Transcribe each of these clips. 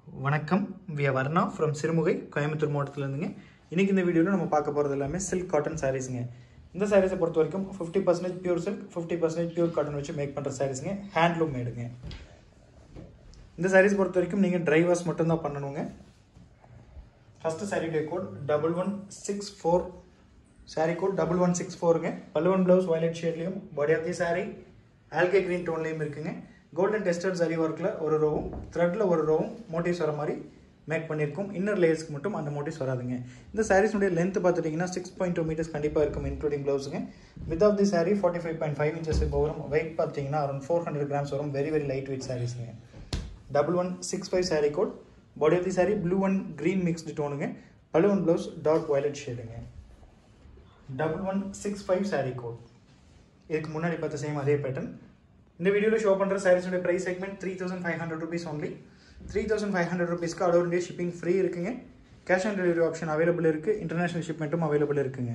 வணக்கம் Viyavarna from Sirumugai Coimbatore மாவட்டத்துலேருந்துங்க இன்றைக்கி இந்த வீடியோவில் நம்ம பார்க்க போகிறது எல்லாமே சில்க் காட்டன் சாரீஸுங்க இந்த சாரீஸை பொறுத்த வரைக்கும் fifty percentage pure silk fifty percentage pure cotton வச்சு மேக் பண்ணுற சாரீஸுங்க ஹேண்ட்லூம் மேடுங்க இந்த சாரீஸ் பொறுத்த வரைக்கும் நீங்கள் ட்ரை வாஷ் மட்டும்தான் பண்ணணுங்க ஃபஸ்ட்டு சாரியுடைய code double one six four sari code double one six ஃபோருங்க பல்லுவன் ப்ளவுஸ் வயலட் ஷேட்லேயும் பாடி ஆஃப் தி சாரீ ஆல்கே க்ரீன் டோன்லேயும் இருக்குங்க கோல்டன் டெஸ்டட் சரி ஒர்க்கில் ஒரு ரோவும் த்ரெட்டில் ஒரு ரோவும் மோட்டிவ்ஸ் வர மாதிரி மேக் பண்ணியிருக்கோம் இன்னர் லேயர்ஸ்க்கு மட்டும் அந்த மோட்டிவ்ஸ் வராதுங்க இந்த சாரீஸ்னுடைய லென்த் பார்த்துட்டிங்கன்னா சிக்ஸ் பாயிண்ட் டூ மீட்டர்ஸ் கண்டிப்பாக இருக்கும் இன்க்ளூடிங் ப்ளவுஸுங்க width of the sari forty five point five inches இப்போ வரும் வெயிட் பார்த்தீங்கன்னா அரௌண்ட் ஃபோர் ஹண்ட்ரட் கிராம்ஸ் வரும் வெரி வெரி லைட் வெயிட் சாரீஸுங்க double one six five sari code body of the sari blue and green mixed டோனுங்க pallu one blouse dark violet ஷேடுங்க double one six five sari code இதுக்கு முன்னாடி பார்த்த சேம் அதே pattern இந்த வீடியோவில் ஷோ பண்ணுற சாரீஸோட price segment three thousand five hundred rupees only three thousand five hundred ருபீஸ்க்கு all over India shipping free இருக்குங்க cash on delivery option available இருக்குது இன்டர்நேஷனல் ஷிப்மெண்ட்டும் அவைலபிள் இருக்குங்க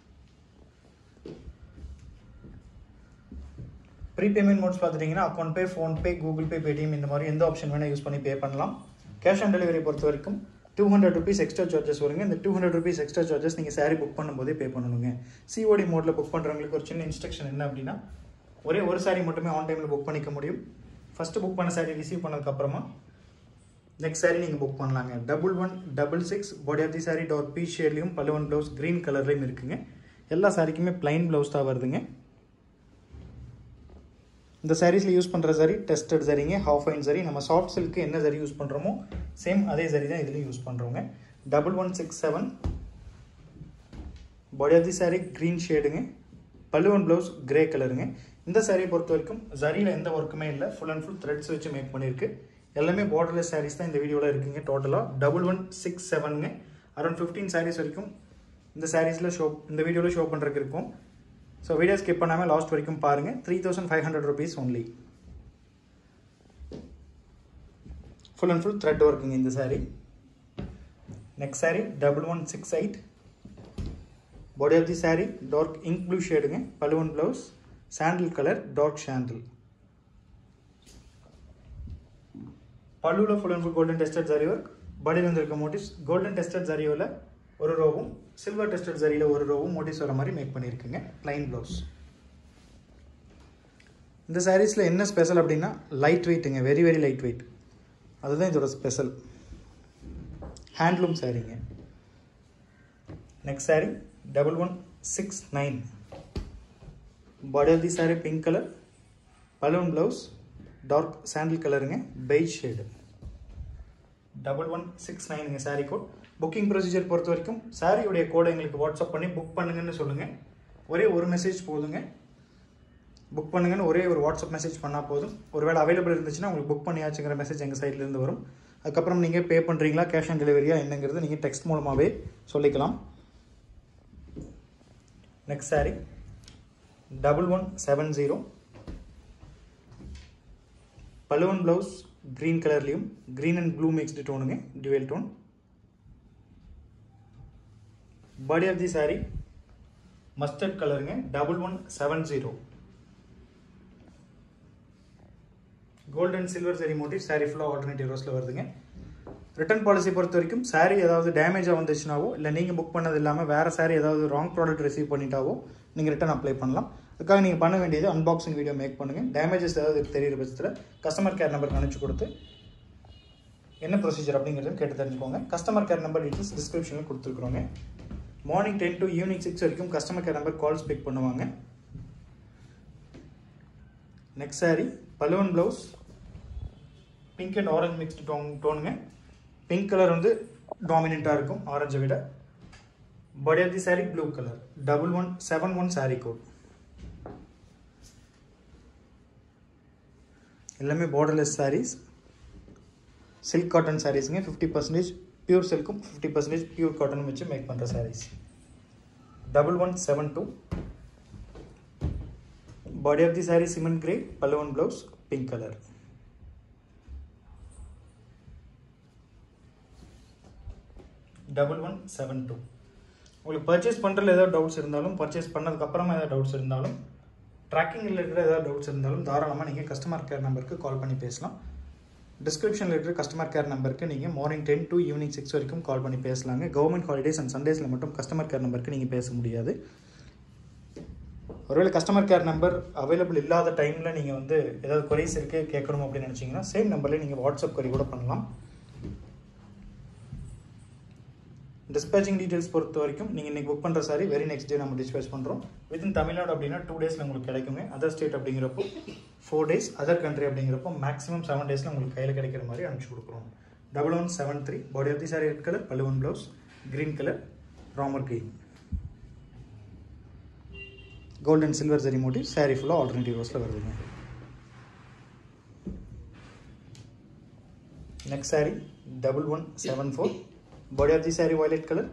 ப்ரீ பேமெண்ட் மோட்ஸ் பார்த்துட்டிங்கன்னா account pay PhonePe Google Pay Paytm இந்த மாதிரி எந்த option வேணால் யூஸ் பண்ணி பே பண்ணலாம் கேஷ் ஆன் டெலிவரி பொறுத்த வரைக்கும் two hundred rupees extra charges வருங்க இந்த two hundred rupees extra charges நீங்கள் சாரீ புக் பண்ணும்போதே பே பண்ணணுங்க சிஓடி மோடில் புக் பண்ணுறவங்களுக்கு ஒரு சின்ன இன்ஸ்ட்ரக்ஷன் என்ன அப்படின்னா ஒரே ஒரு சாரீ மட்டுமே ஆன் டைமில் புக் பண்ணிக்க முடியும் ஃபஸ்ட்டு புக் பண்ண சாரீ ரிசீவ் பண்ணதுக்கப்புறமா நெக்ஸ்ட் சாரீ நீங்கள் புக் பண்ணலாங்க double one double six body of the sari dot pea ஷேட்லையும் பல்லுவன் ப்ளவுஸ் க்ரீன் கலர்லையும் இருக்குங்க எல்லா சாரிக்குமே பிளைன் ப்ளவுஸ் தான் வருதுங்க இந்த சாரீஸில் யூஸ் பண்ணுற சரி டெஸ்டட் சரிங்க ஹாஃப் ஃபைன் சரி நம்ம சாஃப்ட் சில்க்கு என்ன சரி யூஸ் பண்ணுறோமோ சேம் அதே சரி தான் இதுலேயும் யூஸ் பண்ணுறோங்க double one six seven body of the sari green ஷேடுங்க பல்லுவன் ப்ளவுஸ் கிரே கலருங்க இந்த சாரியை பொறுத்த வரைக்கும் சரியில் எந்த ஒர்க்குமே இல்லை ஃபுல் அண்ட் ஃபுல் த்ரெட்ஸ் வச்சு மேக் பண்ணியிருக்கு எல்லாமே பார்டர்லெஸ் சாரீஸ் தான் இந்த வீடியோவில் இருக்குங்க டோட்டலாக டபுள் ஒன் சிக்ஸ் செவனுங்க அரௌண்ட் ஃபிஃப்டீன் சாரீஸ் வரைக்கும் இந்த சாரீஸில் ஷோ இந்த வீடியோவில் ஷோ பண்ணுறதுக்கு இருக்கும் ஸோ வீடியோ ஸ்கிப் பண்ணாமல் லாஸ்ட் வரைக்கும் பாருங்கள் three thousand five hundred rupees only full and full thread ஒர்க்குங்க இந்த sari next sari double one six eight body of the sari dark ink blue ஷேடுங்க பலுவன் blouse sandal colour dark sandal பல்லுவில் full and full golden tested zari work பாடியில் வந்திருக்க motives golden tested ஜரியோவில் ஒரு ரோவும் silver tested ஜரியில் ஒரு ரோவும் motives வர மாதிரி மேக் பண்ணியிருக்குங்க ப்ளைன் ப்ளவுஸ் இந்த சாரீஸில் என்ன ஸ்பெஷல் அப்படின்னா லைட் வெயிட்டுங்க வெரி வெரி லைட் வெயிட் அதுதான் இதோட ஸ்பெஷல் ஹேண்ட்லூம் சாரீங்க next sari double one six nine body of the sari pink colour pallu one blouse dark sandal கலருங்க beige shade double one six நைனுங்க சாரீ கோட் புக்கிங் ப்ரொசீஜர் பொறுத்த வரைக்கும் சாரியுடைய கோடை எங்களுக்கு வாட்ஸ்அப் பண்ணி புக் பண்ணுங்கன்னு சொல்லுங்கள் ஒரே ஒரு மெசேஜ் போதுங்க புக் பண்ணுங்கன்னு ஒரே ஒரு வாட்ஸ்அப் மெசேஜ் பண்ணால் போதும் ஒருவேளை அவைலபிள் இருந்துச்சுன்னா உங்களுக்கு புக் பண்ணியாச்சுங்கிற மெசேஜ் எங்கள் சைட்லேருந்து வரும் அதுக்கப்புறம் நீங்கள் பே பண்ணுறீங்களா கேஷ் ஆன் டெலிவரியா என்னங்கிறது நீங்கள் டெக்ஸ்ட் மூலமாகவே சொல்லிக்கலாம் next sari double one seven zero pallu one blouse green கலர்லேயும் க்ரீன் அண்ட் ப்ளூ மிக்ஸ்டு டோனுங்க dual tone body of the sari mustard கலருங்க double one seven zero gold and silver zari motive sari ஃபுல்லாக ஆல்டர்னேட்டிவ் ரோஸில் வருதுங்க ரிட்டர்ன் பாலிசி பொறுத்த வரைக்கும் சாரீ ஏதாவது டேமேஜாக வந்துச்சுனாவோ இல்லை நீங்கள் புக் பண்ணது இல்லாமல் வேறு சாரீ ஏதாவது ராங் ப்ராடக்ட் ரிசீவ் பண்ணிட்டாவோ நீங்கள் ரிட்டன் அப்ளை பண்ணலாம் அதுக்காக நீங்கள் பண்ண வேண்டியது அன்பாக்சிங் வீடியோ மேக் பண்ணுங்கள் டேமேஜஸ் ஏதாவது தெரியிற பட்சத்தில் கஸ்டமர் கேர் நம்பருக்கு அனுப்பிச்சு கொடுத்து என்ன ப்ரொசீஜர் அப்படிங்கிறத கேட்டு தெரிஞ்சுக்கோங்க கஸ்டமர் கேர் நம்பர் டீட்டெயில்ஸ் டிஸ்கிரிப்ஷனில் கொடுத்துருக்குறோங்க morning ten to evening six வரைக்கும் customer care number calls pick பண்ணுவாங்க next sari pallu one blouse pink and orange mixed tone டோனுங்க பிங்க் கலர் வந்து டாமினண்ட்டாக இருக்கும் ஆரஞ்சை விட body of the sari blue colour double one seven one sari code எல்லாமே பார்டர்லெஸ் சாரீஸ் சில்க் காட்டன் சாரீஸுங்க ஃபிஃப்டி பர்சன்டேஜ் பியூர் சில்க்கும் ஃபிஃப்டி பர்சன்டேஜ் பியூர் காட்டனும் வச்சு மேக் பண்ணுற saris double one seven two body of the sari cement grey pallu one blouse pink colour double one seven two உங்களுக்கு purchase பண்ணுறதுல ஏதாவது doubts இருந்தாலும் பர்ச்சேஸ் பண்ணதுக்கப்புறமா ஏதாவது டவுட்ஸ் இருந்தாலும் ட்ராக்கிங் ரிலேட்டடாக ஏதாவது டவுட்ஸ் இருந்தாலும் தாராளமாக நீங்கள் கஸ்டமர் கேர் நம்பருக்கு கால் பண்ணி பேசலாம் டிஸ்கிரிப்ஷனில் இருக்கிற கஸ்டமர் கேர் நம்பருக்கு நீங்கள் morning ten to evening six வரைக்கும் கால் பண்ணி பேசலாங்க கவர்மெண்ட் ஹாலிடேஸ் அண்ட் சண்டேஸில் மட்டும் கஸ்டமர் கேர் நம்பருக்கு நீங்கள் பேச முடியாது ஒருவேளை கஸ்டமர் கேர் நம்பர் அவைலபிள் இல்லாத டைமில் நீங்கள் வந்து ஏதாவது கொரிஸ் இருக்குது கேட்கணும் அப்படின்னு நினச்சிங்கன்னா சேம் நம்பர்லேயே நீங்கள் வாட்ஸ்அப் கொரி கூட பண்ணலாம் டிஸ்பேச்சிங் டீட்டெயில்ஸ் பொறுத்த வரைக்கும் நீங்கள் இன்றைக்கி புக் பண்ணுற சாரி வெரி நெக்ஸ்ட் டே நம்ம டிஸ்பேச் பண்ணுறோம் வித்தின் தமிழ்நாடு அப்படின்னா டூ டேஸில் உங்களுக்கு கிடைக்குங்க அதர் ஸ்டேட் அப்படிங்கிறப்போ ஃபோர் டேஸ் அதர் கண்ட்ரி அப்படிங்கிறப்போ மேக்ஸிமம் செவன் டேஸில் உங்களுக்கு கையில் கிடைக்கிற மாதிரி அனுப்பிச்சி கொடுக்குறோம் double one seven three body of the sari red colour pallu one blouse green colour Ramar green gold and silver zari motive sari ஃபுல்லாக ஆல்டர்னேட்டிவ் ரோஸில் வருதுங்க next sari double one seven four body of the sari violet colour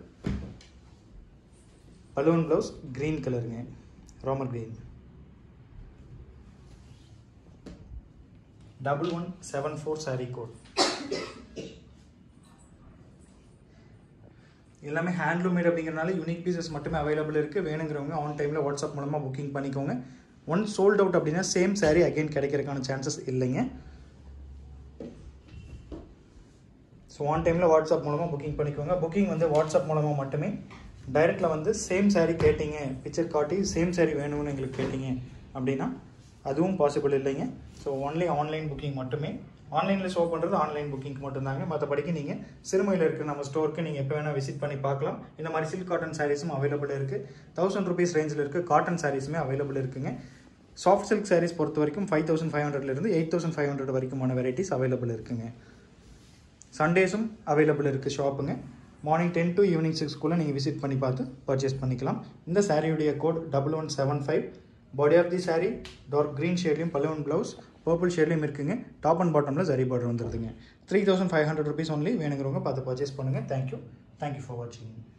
pallu one blouse green கலருங்க Ramar green double one seven four sorry code எல்லாமே handloomed அப்படிங்கிறனால unique pieces மட்டுமே available இருக்குது வேணுங்கிறவங்க on டைமில் வாட்ஸ்அப் மூலமாக புக்கிங் பண்ணிக்கோங்க ஒன் சோல்ட் அவுட் அப்படின்னா சேம் சாரீ அகைன் கிடைக்கிறதுக்கான சான்சஸ் இல்லைங்க ஸோ ஆன் டைமில் வாட்ஸ்அப் மூலமாக புக்கிங் பண்ணிக்கோங்க புக்கிங் வந்து வாட்ஸ்அப் மூலமாக மட்டுமே டைரெக்டில் வந்து சேம் சாரீ கேட்டிங்க பிக்சர் காட்டி சேம் சாரீ வேணும்னு எங்களுக்கு கேட்டிங்க அப்படின்னா அதுவும் பாசிபிள் இல்லைங்க ஸோ ஒன்லி ஆன்லைன் புக்கிங் மட்டுமே ஆன்லைனில் ஷோ பண்ணுறது ஆன்லைன் புக்கிங்க்கு மட்டும்தாங்க மற்றபடிக்கு நீங்கள் சிறுமையில் இருக்கிற நம்ம ஸ்டோருக்கு நீங்கள் எப்போ வேணால் விசிட் பண்ணி பார்க்கலாம் இந்த மாதிரி சில்க் காட்டன் சாரீஸும் அவைலபிள் இருக்குது தௌசண்ட் ருபீஸ் ரேஞ்சில் இருக்குது காட்டன் சாரீஸுமே அவைலபிள் இருக்குங்க சாஃப்ட் சில்க் சாரீஸ் பொறுத்த வரைக்கும் ஃபைவ் தௌசண்ட் ஃபைவ் ஹண்ட்ரட்லேருந்து எயிட் தௌசண்ட் ஃபைவ் ஹண்ட்ரட் வரைக்குமான வெரைட்டிஸ் அவைலபிள் இருக்குங்க சண்டேஸும் அவைலபிள் இருக்குது ஷாப்புங்க மார்னிங் டென் டு ஈவினிங் சிக்ஸ்க்குள்ளே நீங்கள் விசிட் பண்ணி பார்த்து பர்ச்சேஸ் பண்ணிக்கலாம் இந்த சாரியுடைய code double one seven five body of the sari dark green ஷேட்லையும் பல்லுவன் ப்ளவுஸ் பர்பிள் ஷேட்லையும் இருக்குங்க டாப் அண்ட் பாட்டமில் சரி பார்டர் வந்துருதுங்க three thousand five hundred rupees only வேணுங்கிறவங்க பார்த்து பர்ச்சேஸ் பண்ணுங்கள் தேங்க்யூ தேங்க்யூ ஃபார் வாட்சிங்